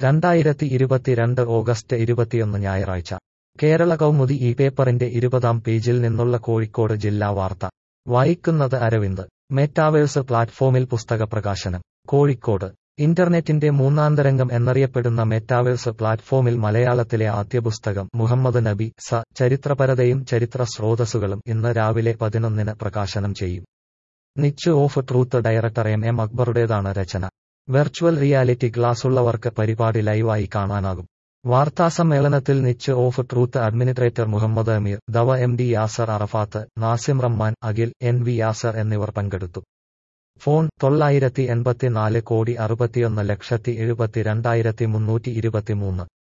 രണ്ടായിരത്തി ഇരുപത്തിരണ്ട് ഓഗസ്റ്റ് ഇരുപത്തിയൊന്ന് ഞായറാഴ്ച കേരള കൗമുദി ഈ പേപ്പറിന്റെ ഇരുപതാം പേജിൽ നിന്നുള്ള കോഴിക്കോട് ജില്ലാ വാർത്ത വായിക്കുന്നത് അരവിന്ദ് മെറ്റാവേഴ്സ് പ്ലാറ്റ്ഫോമിൽ പുസ്തക പ്രകാശനം കോഴിക്കോട് ഇന്റർനെറ്റിന്റെ മൂന്നാന്തരംഗം എന്നറിയപ്പെടുന്ന മെറ്റാവേഴ്സ് പ്ലാറ്റ്ഫോമിൽ മലയാളത്തിലെ ആദ്യ പുസ്തകം മുഹമ്മദ് നബി സ ചരിത്രപരതയും ചരിത്ര സ്രോതസ്സുകളും ഇന്ന് രാവിലെ പതിനൊന്നിന് പ്രകാശനം ചെയ്യും niche of truth director M M അക്ബറുടേതാണ് രചന വെർച്വൽ റിയാലിറ്റി ക്ലാസുള്ളവർക്ക് പരിപാടി ലൈവായി കാണാനാകും വാർത്താസമ്മേളനത്തിൽ niche of truth administrator Muhammad Ameer Dawa M D Yasar Arafat Nazim Rahman Akhil N V Yasar എന്നിവർ പങ്കെടുത്തു ഫോൺ തൊള്ളായിരത്തി എൺപത്തിനാല് കോടി അറുപത്തിയൊന്ന് ലക്ഷത്തി എഴുപത്തിരണ്ടായിരത്തി മുന്നൂറ്റി ഇരുപത്തിമൂന്ന്